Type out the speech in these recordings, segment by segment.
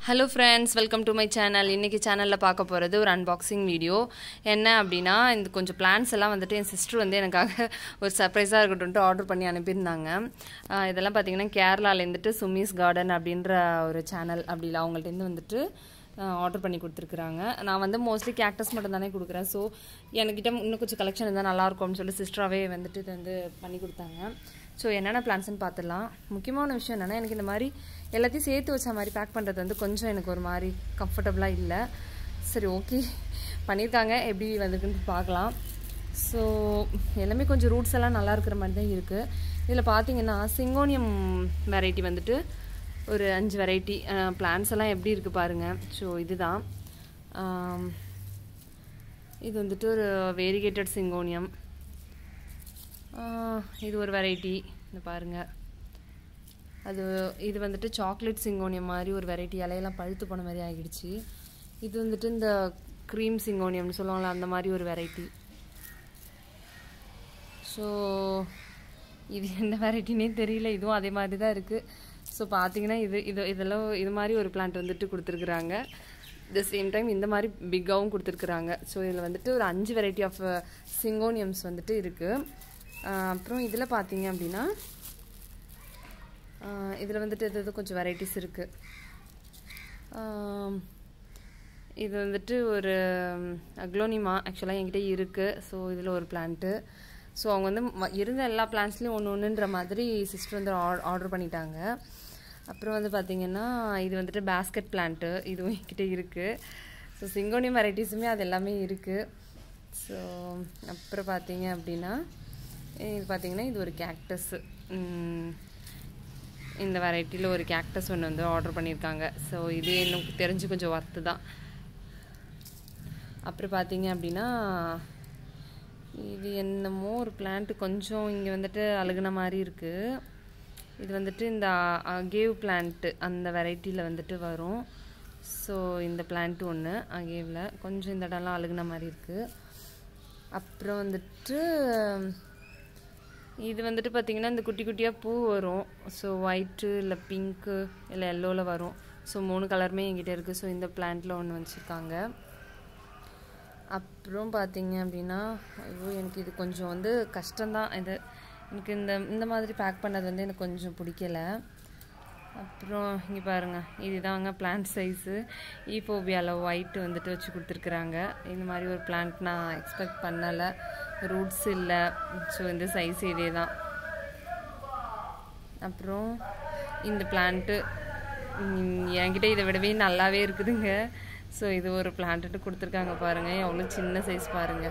Hello friends welcome to my channel இன்றைக்கி சேனலில் பார்க்க போகிறது ஒரு அன்பாக்சிங் வீடியோ என்ன அப்படின்னா இந்த கொஞ்சம் பிளான்ஸ் எல்லாம் வந்துட்டு என் சிஸ்டர் வந்து எனக்காக ஒரு சர்ப்ரைஸாக இருக்கட்டும்ட்டு ஆர்டர் பண்ணி அனுப்பியிருந்தாங்க ஆஹ் இதெல்லாம் பார்த்தீங்கன்னா கேரளாலேருந்துட்டு சுமிஸ் கார்டன் அப்படின்ற ஒரு சேனல் அப்படி இல்லை அவங்கள்ட்டேருந்து வந்துட்டு ஆர்டர் பண்ணி கொடுத்துருக்குறாங்க நான் வந்து மோஸ்ட்லி கேக்டஸ் மட்டும் தானே கொடுக்குறேன் ஸோ என்கிட்ட இன்னும் கொஞ்சம் கலெக்ஷன் இருந்தால் நல்லாயிருக்கும்னு சொல்லி சிஸ்டராகவே வந்துட்டு இது வந்து பண்ணி கொடுத்தாங்க ஸோ என்னென்ன பிளான்ஸ்னு பார்த்துடலாம் முக்கியமான விஷயம் என்னென்னா எனக்கு இந்த மாதிரி எல்லாத்தையும் சேர்த்து வச்ச மாதிரி பேக் பண்ணுறது வந்து கொஞ்சம் எனக்கு ஒரு மாதிரி கம்ஃபர்டபுளாக இல்லை சரி ஓகே பண்ணியிருக்காங்க எப்படி வந்திருக்குன்னு பார்க்கலாம் ஸோ எல்லாமே கொஞ்சம் ரூட்ஸ் எல்லாம் நல்லா இருக்கிற மாதிரி தான் இருக்குது இதில் பார்த்தீங்கன்னா சிங்கோனியம் வெரைட்டி வந்துட்டு ஒரு அஞ்சு வெரைட்டி பிளான்ஸ் எல்லாம் எப்படி இருக்குது பாருங்கள் ஸோ இதுதான் ஆம், இது வந்துட்டு ஒரு வேரிகேட்டட் சிங்கோனியம் ஆஹ், இது ஒரு வெரைட்டி இந்த பாருங்க அது இது வந்துட்டு சாக்லேட் சிங்கோனியம் மாதிரி ஒரு வெரைட்டி இலையெல்லாம் பழுத்து போன மாதிரி ஆகிடுச்சு இது வந்துட்டு இந்த க்ரீம் சிங்கோனியம்னு சொல்லுவாங்கள்ல அந்த மாதிரி ஒரு வெரைட்டி ஸோ இது என்ன வெரைட்டினே தெரியல இதுவும் அதே மாதிரி தான் இருக்குது ஸோ பார்த்தீங்கன்னா இது இது இதெல்லாம் இது மாதிரி ஒரு பிளான்ட் வந்துட்டு கொடுத்துருக்குறாங்க த சேம் டைம் இந்த மாதிரி பிக்காகவும் கொடுத்துருக்குறாங்க ஸோ இதில் வந்துட்டு ஒரு அஞ்சு வெரைட்டி ஆஃப் சிங்கோனியம்ஸ் வந்துட்டு இருக்குது அப்புறம் இதில் பார்த்தீங்க அப்படின்னா இதில் வந்துட்டு இது இது கொஞ்சம் வெரைட்டிஸ் இருக்குது இது வந்துட்டு ஒரு அக்லோனிமா ஆக்சுவலாக என்கிட்ட இருக்குது ஸோ இதில் ஒரு பிளான்ட்டு ஸோ அவங்க வந்து ம- இருந்த எல்லா பிளான்ஸ்லையும் ஒன்று ஒன்றுன்ற மாதிரி சிஸ்டர் வந்து ஆர்டர் பண்ணிட்டாங்க அப்புறம் வந்து பார்த்திங்கன்னா இது வந்துட்டு பேஸ்கெட் பிளான்ட்டு இதுவும் என்கிட்ட இருக்குது ஸோ சிங்கோனியம் வெரைட்டிஸுமே அது எல்லாமே இருக்குது ஸோ அப்புறம் பார்த்தீங்க அப்படின்னா இது பார்த்தீங்கன்னா இது ஒரு கேக்டஸ்ஸு இந்த வெரைட்டியில் ஒரு கேக்டஸ் ஒன்று வந்து ஆர்டர் பண்ணியிருக்காங்க ஸோ இது எனக்கு தெரிஞ்சு கொஞ்சம் ஒர்த்து தான் அப்புறம் பார்த்தீங்க அப்படின்னா இது என்னமோ ஒரு பிளான்ட் கொஞ்சம் இங்கே வந்துட்டு அழுகுன மாதிரி இருக்குது இது வந்துட்டு இந்த அகேவ் பிளான்ட்டு அந்த வெரைட்டியில் வந்துட்டு வரும் ஸோ இந்த பிளான்ட் ஒன்று அகேவில் கொஞ்சம் இந்த இடம்லாம் அழுகுன மாதிரி இருக்குது அப்புறம் வந்துட்டு இது வந்துட்டு பார்த்தீங்கன்னா இந்த குட்டி குட்டியாக பூ வரும் ஸோ ஒயிட்டு இல்லை பிங்க்கு இல்லை எல்லோவில் வரும் ஸோ மூணு கலருமே என்கிட்ட இருக்குது ஸோ இந்த பிளான்ட்டில் ஒன்று வச்சுருக்காங்க அப்புறம் பார்த்தீங்க அப்படின்னா ஐயோ எனக்கு இது கொஞ்சம் வந்து கஷ்டம்தான் இது எனக்கு இந்த இந்த மாதிரி பேக் பண்ணது வந்து எனக்கு கொஞ்சம் பிடிக்கல அப்புறம் இங்கே பாருங்கள் இதுதாங்க பிளான்ட் சைஸு ஈபோபியாவில் ஒயிட் வந்துட்டு வச்சு கொடுத்துருக்குறாங்க இந்த மாதிரி ஒரு பிளான்ட் நான் எக்ஸ்பெக்ட் பண்ணலை ரூட்ஸ் இல்லை ஸோ இந்த சைஸ் இதே தான் அப்புறம் இந்த பிளான்ட்டு என்கிட்ட இதை விடவே நல்லாவே இருக்குதுங்க ஸோ இது ஒரு பிளான்ட்டு கொடுத்துருக்காங்க பாருங்கள் எவ்வளோ சின்ன சைஸ் பாருங்கள்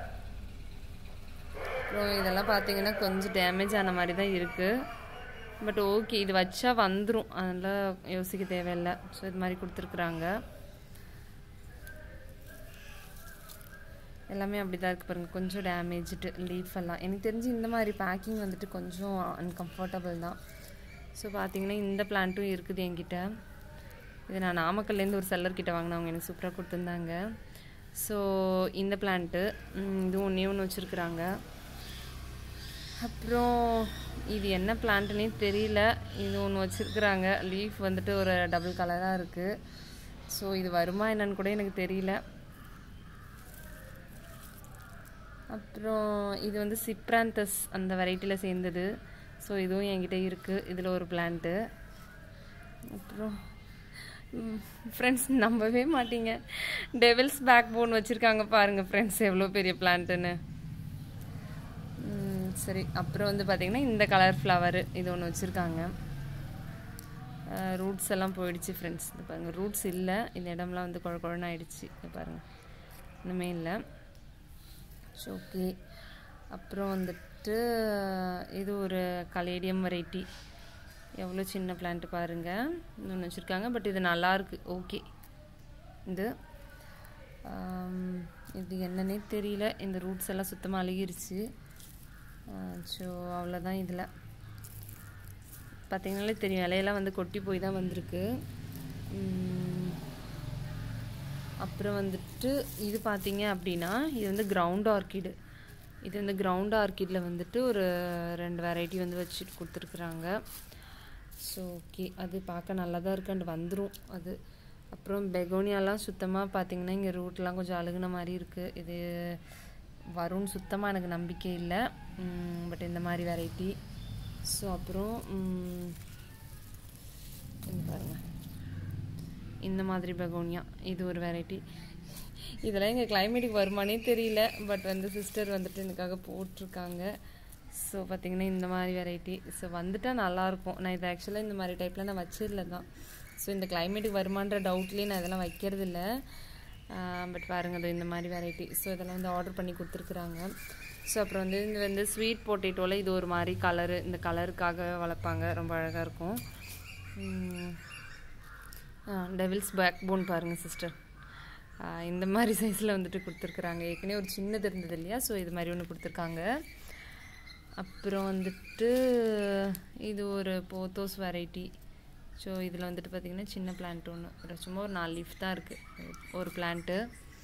அப்புறம் இதெல்லாம் பார்த்தீங்கன்னா கொஞ்சம் டேமேஜ் ஆன மாதிரி தான் இருக்குது பட் ஓகே இது வச்சா வந்துடும் அதனால் யோசிக்க தேவையில்லை ஸோ இது மாதிரி கொடுத்துருக்குறாங்க எல்லாமே அப்படி தான் இருக்குது பாருங்கள் கொஞ்சம் டேமேஜ்டு லீஃப் எல்லாம் எனக்கு தெரிஞ்சு இந்த மாதிரி பேக்கிங் வந்துட்டு கொஞ்சம் அன்கம்ஃபர்டபுள் தான் ஸோ பார்த்தீங்கன்னா இந்த பிளான்ட்டும் இருக்குது என்கிட்ட இது நான் நாமக்கல்லேருந்து ஒரு செல்லர் கிட்ட வாங்கினேன் அவங்க எனக்கு சூப்பராக கொடுத்துருந்தாங்க ஸோ இந்த பிளான்ட்டு இது ஒன்றே ஒன்று வச்சுருக்குறாங்க அப்புறம் இது என்ன பிளான்ட்டுனே தெரியல இது ஒன்று வச்சுருக்குறாங்க லீஃப் வந்துட்டு ஒரு டபுள் கலராக இருக்குது ஸோ இது வருமா என்னன்னு கூட எனக்கு தெரியல அப்புறம் இது வந்து சிப்ராந்தஸ் அந்த வெரைட்டியில் சேர்ந்தது ஸோ இதுவும் என்கிட்ட இருக்குது இதில் ஒரு பிளான்ட்டு அப்புறம் ஃப்ரெண்ட்ஸ் நம்பவே மாட்டீங்க டெவில்ஸ் பேக் போன் வச்சுருக்காங்க பாருங்கள் ஃப்ரெண்ட்ஸ் எவ்வளோ பெரிய பிளான்ட்டுன்னு ம், சரி அப்புறம் வந்து பார்த்தீங்கன்னா இந்த கலர் ஃப்ளவரு இது ஒன்று வச்சுருக்காங்க ரூட்ஸ் எல்லாம் போயிடுச்சு ஃப்ரெண்ட்ஸ் இது பாருங்கள் ரூட்ஸ் இல்லை இந்த இடம்லாம் வந்து குழ குழன்னு ஆயிடுச்சு இது பாருங்கள் இன்னுமே இல்லை ஸோ ஓகே அப்புறம் வந்துட்டு இது ஒரு கலேடியம் வெரைட்டி எவ்வளோ சின்ன பிளான்ட் பாருங்கள் இன்னொன்று வச்சுருக்காங்க பட் இது நல்லாயிருக்கு ஓகே இது ஆம், இது என்னன்னே தெரியல இந்த ரூட்ஸ் எல்லாம் சுத்தமாக அழுகிருச்சு ஸோ அவ்வளோதான் இதில் பார்த்தீங்கனாலே தெரியும் இலையெல்லாம் வந்து கொட்டி போய் தான் வந்திருக்கு உம், அப்புறம் வந்துட்டு இது பார்த்தீங்க அப்படின்னா இது வந்து கிரவுண்ட் ஆர்க்கிடு இது வந்து கிரவுண்ட் ஆர்க்கிடில் வந்துட்டு ஒரு ரெண்டு வெரைட்டி வந்து வச்சு கொடுத்துருக்குறாங்க ஸோ ஓகே அது பார்க்க நல்லா தான் இருக்கு அண்ட் வந்துடும் அது அப்புறம் பெகோனியாலாம் சுத்தமாக பார்த்தீங்கன்னா இங்கே ரூட்லாம் கொஞ்சம் அழுகுன மாதிரி இருக்குது இது வரும்னு சுத்தமாக எனக்கு நம்பிக்கை இல்லை பட் இந்த மாதிரி வெரைட்டி ஸோ அப்புறம் ம், இங்க பாருங்க இந்த மாதிரி பெகோனியா இது ஒரு வெரைட்டி இதெல்லாம் எங்கள் கிளைமேட்டுக்கு வருமானே தெரியல பட் வந்து சிஸ்டர் வந்துட்டு எனக்காக போட்டிருக்காங்க ஸோ பார்த்தீங்கன்னா இந்த மாதிரி வெரைட்டி ஸோ வந்துட்டால் நல்லாயிருக்கும் நான் இது ஆக்சுவலாக இந்த மாதிரி டைப்பில் நான் வச்சிடல தான் ஸோ இந்த கிளைமேட்டுக்கு வருமான்ற டவுட்லேயே நான் இதெல்லாம் வைக்கிறது இல்லை பட் பாருங்க இது இந்த மாதிரி வெரைட்டி ஸோ இதெல்லாம் வந்து ஆர்டர் பண்ணி கொடுத்துருக்குறாங்க ஸோ அப்புறம் வந்து இந்த வந்து ஸ்வீட் பொட்டேட்டோவில் இது ஒரு மாதிரி கலரு இந்த கலருக்காக வளர்ப்பாங்க ரொம்ப அழகாக இருக்கும் டெவில்ஸ் பேக் போன் பாருங்கள் சிஸ்டர் இந்த மாதிரி சைஸில் வந்துட்டு கொடுத்துருக்குறாங்க ஏற்கனவே ஒரு சின்னது இருந்தது இல்லையா ஸோ இது மாதிரி ஒன்று கொடுத்துருக்காங்க அப்புறம் வந்துட்டு இது ஒரு போத்தோஸ் வெரைட்டி ஸோ இதில் வந்துட்டு பார்த்திங்கன்னா சின்ன பிளான்ட் ஒன்று சும்மா ஒரு நாலு லீஃப் தான் இருக்குது ஒரு பிளான்ட்டு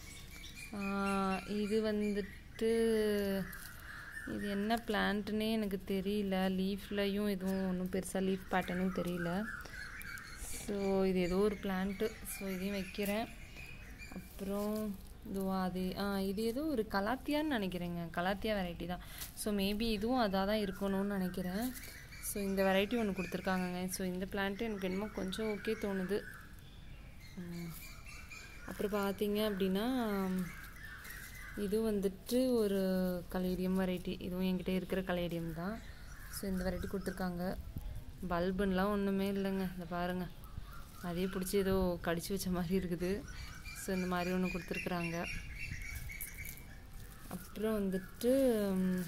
இது வந்துட்டு இது என்ன பிளான்ட்டுன்னே எனக்கு தெரியல லீஃப்லையும் எதுவும் ஒன்றும் பெருசாக லீஃப் பேட்டர்னும் தெரியல ஸோ இது ஏதோ ஒரு பிளான்ட்டு ஸோ இதையும் வைக்கிறேன் அப்புறம் இதுவா அது ஆ இது ஏதோ ஒரு கலாத்தியான்னு நினைக்கிறேங்க கலாத்தியா வெரைட்டி தான் ஸோ மேபி இதுவும் அதாக தான் இருக்கணும்னு நினைக்கிறேன் ஸோ இந்த வெரைட்டி ஒன்று கொடுத்துருக்காங்கங்க ஸோ இந்த பிளான்ட்டு எனக்கு என்னமோ கொஞ்சம் ஓகே தோணுது ம். அப்புறம் பார்த்தீங்க அப்படின்னா இது வந்துட்டு ஒரு கலேடியம் வெரைட்டி இதுவும் என்கிட்ட இருக்கிற கலேடியம் தான் ஸோ இந்த வெரைட்டி கொடுத்துருக்காங்க பல்புன்னெலாம் ஒன்றுமே இல்லைங்க இந்த பாருங்கள் அதே பிடிச்சி ஏதோ கடிச்சு வச்ச மாதிரி இருக்குது ஸோ இந்த மாதிரி ஒன்று கொடுத்துருக்குறாங்க அப்புறம் வந்துட்டு ம்,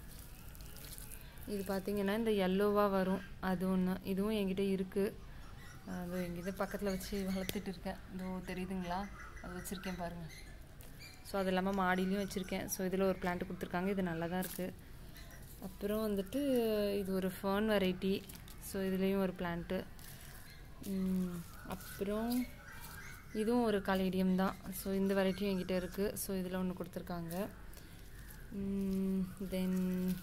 இது பார்த்தீங்கன்னா இந்த எல்லோவாக வரும் அது ஒன்று இதுவும் என்கிட்ட இருக்குது அது எங்கிட்ட பக்கத்தில் வச்சு வளர்த்துட்டு இருக்கேன் இதோ தெரியுதுங்களா அது வச்சுருக்கேன் பாருங்கள் ஸோ அது இல்லாமல் மாடியிலையும் வச்சுருக்கேன் ஸோ இதில் ஒரு பிளான்ட் கொடுத்துருக்காங்க இது நல்லா தான் இருக்குது அப்புறம் வந்துட்டு இது ஒரு ஃபர்ன் வெரைட்டி ஸோ இதுலேயும் ஒரு பிளான்ட்டு அப்புறம் இதுவும் ஒரு கலேடியம் தான் ஸோ இந்த வெரைட்டியும் என்கிட்ட இருக்குது ஸோ இதில் ஒன்று கொடுத்துருக்காங்க தென்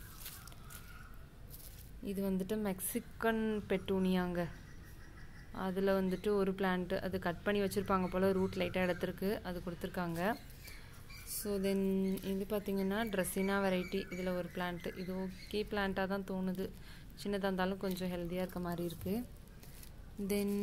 இது வந்துட்டு மெக்சிகன் பெட்டூனியாங்க அதில் வந்துட்டு ஒரு பிளான்ட்டு அது கட் பண்ணி வச்சுருப்பாங்க போல் ரூட் லைட்டாக எடுத்துருக்கு அது கொடுத்துருக்காங்க ஸோ தென் இது பார்த்தீங்கன்னா ட்ரெஸ்ஸினா வெரைட்டி இதில் ஒரு பிளான்ட்டு இது ஓகே பிளான்ட்டாக தான் தோணுது சின்னதாக இருந்தாலும் கொஞ்சம் ஹெல்த்தியாக இருக்க மாதிரி இருக்குது தென்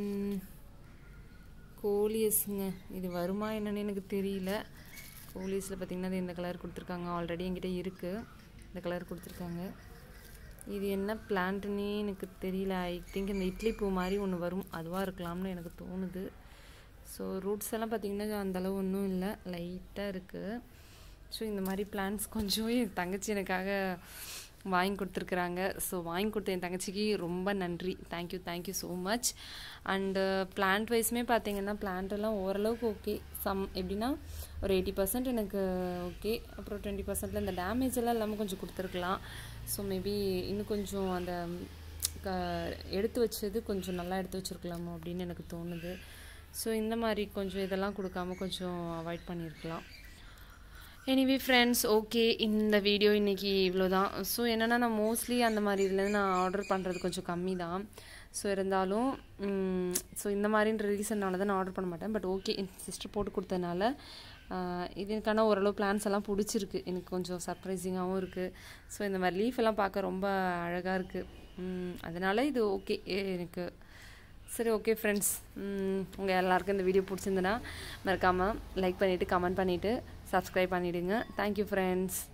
கோலியஸுங்க இது வருமா என்னன்னு எனக்கு தெரியல கோலியஸில் பார்த்தீங்கன்னா இது இந்த கலர் கொடுத்துருக்காங்க ஆல்ரெடி என்கிட்ட இருக்குது இந்த கலர் கொடுத்துருக்காங்க இது என்ன பிளான்ட்டுன்னே எனக்கு தெரியல ஐ திங்க் இந்த இட்லி பூ மாதிரி ஒன்று வரும் அதுவாக இருக்கலாம்னு எனக்கு தோணுது ஸோ ரூட்ஸ் எல்லாம் பார்த்தீங்கன்னா அந்தளவு ஒன்றும் இல்லை லைட்டாக இருக்குது ஸோ இந்த மாதிரி பிளான்ஸ் கொஞ்சம் என் தங்கச்சி எனக்காக வாங்கி கொடுத்துருக்குறாங்க ஸோ வாங்கி கொடுத்த என் தங்கச்சிக்கு ரொம்ப நன்றி thank you thank you so much and plant வைஸுமே பார்த்தீங்கன்னா பிளான்ட் எல்லாம் ஓரளவுக்கு ஓகே சம் எப்படின்னா ஒரு எயிட்டி பர்சன்ட் எனக்கு ஓகே அப்புறம் டுவெண்ட்டி பர்சன்டில் இந்த டேமேஜ் எல்லாம் இல்லாமல் கொஞ்சம் கொடுத்துருக்கலாம் ஸோ மேபி இன்னும் கொஞ்சம் அந்த க எடுத்து வச்சது கொஞ்சம் நல்லா எடுத்து வச்சுருக்கலாமோ அப்படின்னு எனக்கு தோணுது ஸோ இந்த மாதிரி கொஞ்சம் இதெல்லாம் கொடுக்காம கொஞ்சம் அவாய்ட் பண்ணியிருக்கலாம் எனிவே ஃப்ரெண்ட்ஸ் ஓகே இந்த வீடியோ இன்றைக்கி இவ்வளோ தான் ஸோ என்னென்னா நான் மோஸ்ட்லி அந்த மாதிரி இதுலேருந்து நான் ஆர்டர் பண்ணுறது கொஞ்சம் கம்மி தான் ஸோ இருந்தாலும் ஸோ இந்த மாதிரின்ற ரீசன்னால தான் நான் ஆர்டர் பண்ண மாட்டேன் பட் ஓகே என் சிஸ்டர் போட்டு கொடுத்தனால ஆஹ் இதுக்கான ஓரளவு பிளான்ஸ் எல்லாம் பிடிச்சிருக்கு எனக்கு கொஞ்சம் சர்ப்ரைசிங்காகவும் இருக்குது ஸோ இந்த மாதிரி லீஃப் எல்லாம் பார்க்க ரொம்ப அழகாக இருக்குது அதனால் இது ஓகே எனக்கு சரி ஓகே ஃப்ரெண்ட்ஸ் உங்கள் எல்லாருக்கும் இந்த வீடியோ பிடிச்சிருந்துன்னா மறக்காமல் லைக் பண்ணிவிட்டு கமெண்ட் பண்ணிவிட்டு சப்ஸ்கிரைப் பண்ணிவிடுங்க தேங்க்யூ ஃப்ரெண்ட்ஸ்